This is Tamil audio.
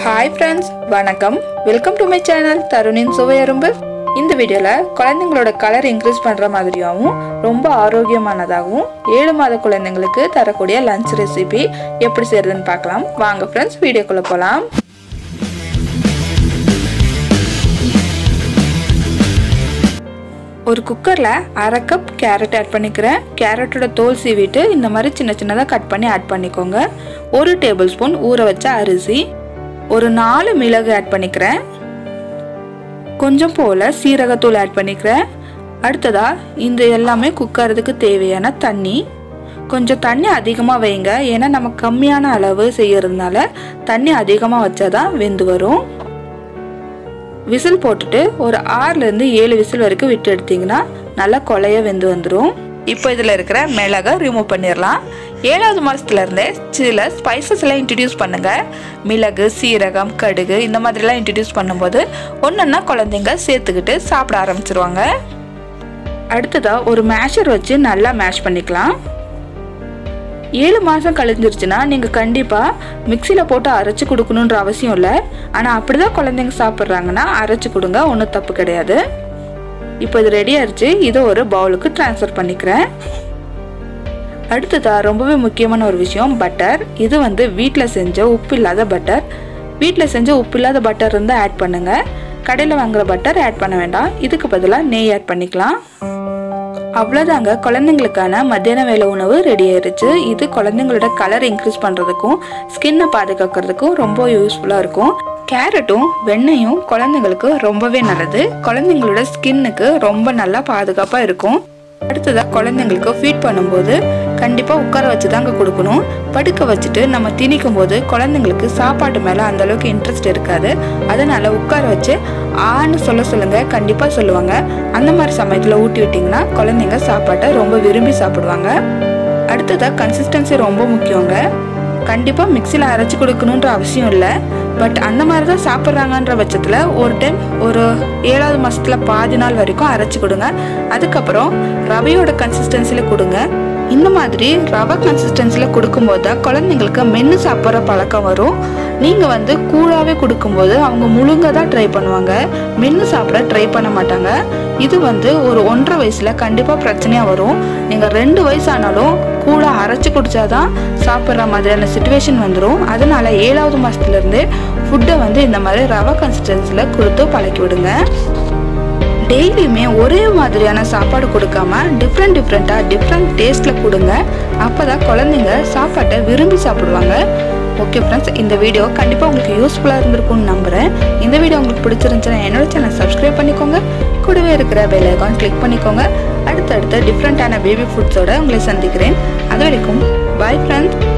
ஹாய் ஃப்ரெண்ட்ஸ் வணக்கம் வெல்கம் டு மை சேனல் தருணின் சுவையரும்பு இந்த வீடியோவில் குழந்தைங்களோட கலர் இன்க்ரீஸ் பண்ணுற மாதிரியாகவும் ரொம்ப ஆரோக்கியமானதாகவும் ஏழு மாத குழந்தைங்களுக்கு தரக்கூடிய லஞ்ச் ரெசிபி எப்படி செய்யறதுன்னு பார்க்கலாம் வாங்க ஃப்ரெண்ட்ஸ் வீடியோக்குள்ளே போகலாம் ஒரு குக்கரில் அரை கப் கேரட் ஆட் பண்ணிக்கிறேன் கேரட்டோட தோல் சீவிட்டு இந்த மாதிரி சின்ன சின்னதாக கட் பண்ணி ஆட் பண்ணிக்கோங்க ஒரு டேபிள் ஸ்பூன் ஊற வச்ச அரிசி ஒரு நாலு மிளகு ஆட் பண்ணிக்கிறேன் கொஞ்சம் போல் சீரகத்தூள் ஆட் பண்ணிக்கிறேன் அடுத்ததாக இந்த எல்லாமே குக்கறதுக்கு தேவையான தண்ணி கொஞ்சம் தண்ணி அதிகமாக வைங்க ஏன்னா நம்ம கம்மியான அளவு செய்யறதுனால தண்ணி அதிகமாக வச்சாதான் வெந்து வரும் விசில் போட்டுட்டு ஒரு ஆறுலேருந்து ஏழு விசில் வரைக்கும் விட்டு எடுத்தீங்கன்னா நல்லா கொலைய வெந்து வந்துடும் இப்போ இதில் இருக்கிற மிளகை ரிமூவ் பண்ணிடலாம் ஏழாவது மாதத்துலேருந்தே சில ஸ்பைசஸ் எல்லாம் இன்ட்ரடியூஸ் பண்ணுங்கள் மிளகு சீரகம் கடுகு இந்த மாதிரிலாம் இன்ட்ரடியூஸ் பண்ணும்போது ஒன்றுன்னா குழந்தைங்க சேர்த்துக்கிட்டு சாப்பிட ஆரம்பிச்சிருவாங்க அடுத்ததாக ஒரு மேஷர் வச்சு நல்லா மேஷ் பண்ணிக்கலாம் ஏழு மாதம் கழிஞ்சிருச்சுன்னா நீங்கள் கண்டிப்பாக மிக்சியில் போட்டு அரைச்சி கொடுக்கணுன்ற அவசியம் இல்லை ஆனால் அப்படி தான் குழந்தைங்க சாப்பிட்றாங்கன்னா அரைச்சி கொடுங்க ஒன்றும் தப்பு கிடையாது இப்போ இது ரெடி ஆயிடுச்சு இதை ஒரு பவுலுக்கு ட்ரான்ஸ்ஃபர் பண்ணிக்கிறேன் அடுத்ததாக ரொம்பவே முக்கியமான ஒரு விஷயம் பட்டர் இது வந்து வீட்டில் செஞ்ச உப்பு இல்லாத பட்டர் வீட்டில் செஞ்ச உப்பு இல்லாத பட்டர் இருந்தால் ஆட் பண்ணுங்கள் கடையில் வாங்குற பட்டர் ஆட் பண்ண வேண்டாம் இதுக்கு பதிலாக நெய் ஆட் பண்ணிக்கலாம் அவ்வளோதாங்க குழந்தைங்களுக்கான மத்தியான வேலை உணவு ரெடி ஆயிருச்சு இது குழந்தைங்களோட கலர் இன்க்ரீஸ் பண்ணுறதுக்கும் ஸ்கின்னை பாதுகாக்கிறதுக்கும் ரொம்ப யூஸ்ஃபுல்லாக இருக்கும் கேரட்டும் வெண்ணையும் குழந்தைங்களுக்கு ரொம்பவே நல்லது குழந்தைங்களோட ஸ்கின்னுக்கு ரொம்ப நல்லா பாதுகாப்பாக இருக்கும் அடுத்ததாக குழந்தைங்களுக்கு ஃபீட் பண்ணும்போது கண்டிப்பாக உட்கார வச்சு தாங்க கொடுக்கணும் படுக்க வச்சுட்டு நம்ம திணிக்கும் போது குழந்தைங்களுக்கு சாப்பாட்டு மேலே அந்த அளவுக்கு இன்ட்ரெஸ்ட் இருக்காது அதனால உட்கார வச்சு ஆன்னு சொல்ல சொல்லுங்க கண்டிப்பாக சொல்லுவாங்க அந்த மாதிரி சமயத்தில் ஊட்டி விட்டிங்கன்னா குழந்தைங்க சாப்பாட்டை ரொம்ப விரும்பி சாப்பிடுவாங்க அடுத்ததாக கன்சிஸ்டன்சி ரொம்ப முக்கியங்க கண்டிப்பாக மிக்சியில் அரைச்சி கொடுக்கணுன்ற அவசியம் இல்லை பட் அந்த மாதிரி தான் சாப்பிட்றாங்கன்ற பட்சத்தில் ஒரு டைம் ஒரு ஏழாவது மாதத்தில் பாதி நாள் வரைக்கும் அரைச்சி கொடுங்க அதுக்கப்புறம் ரவையோட கன்சிஸ்டன்சியில் கொடுங்க இந்த மாதிரி ரவை கன்சிஸ்டன்சியில் கொடுக்கும்போது தான் குழந்தைங்களுக்கு மென்று சாப்பிட்ற பழக்கம் வரும் நீங்கள் வந்து கூழாகவே கொடுக்கும்போது அவங்க முழுங்க தான் ட்ரை பண்ணுவாங்க மென்று சாப்பிட ட்ரை பண்ண மாட்டாங்க இது வந்து ஒரு ஒன்றரை வயசில் கண்டிப்பாக பிரச்சனையாக வரும் நீங்கள் ரெண்டு வயசு ஆனாலும் கூட அரைச்சி குடித்தாதான் சாப்பிட்ற மாதிரியான சுச்சுவேஷன் வந்துடும் அதனால ஏழாவது மாதத்துலேருந்து ஃபுட்டை வந்து இந்த மாதிரி ரவை கன்சிஸ்டன்சியில் கொடுத்து பழக்கி விடுங்க டெய்லியுமே ஒரே மாதிரியான சாப்பாடு கொடுக்காம டிஃப்ரெண்ட் டிஃப்ரெண்ட்டாக டிஃப்ரெண்ட் டேஸ்ட்டில் கொடுங்க அப்போ தான் குழந்தைங்க சாப்பாட்டை விரும்பி சாப்பிடுவாங்க ஓகே ஃப்ரெண்ட்ஸ் இந்த வீடியோ கண்டிப்பாக உங்களுக்கு யூஸ்ஃபுல்லாக இருந்திருக்கும்னு நம்புகிறேன் இந்த வீடியோ உங்களுக்கு பிடிச்சிருந்துச்சுன்னா என்னோட சேனல் சப்ஸ்கிரைப் பண்ணிக்கோங்க கூடவே இருக்கிற பெல் ஐக்கான் கிளிக் பண்ணிக்கோங்க அடுத்தடுத்த டிஃப்ரெண்ட்டான பேபி ஃபுட்ஸோட உங்களை சந்திக்கிறேன் அது வரைக்கும் பாய் ஃப்ரெண்ட்ஸ்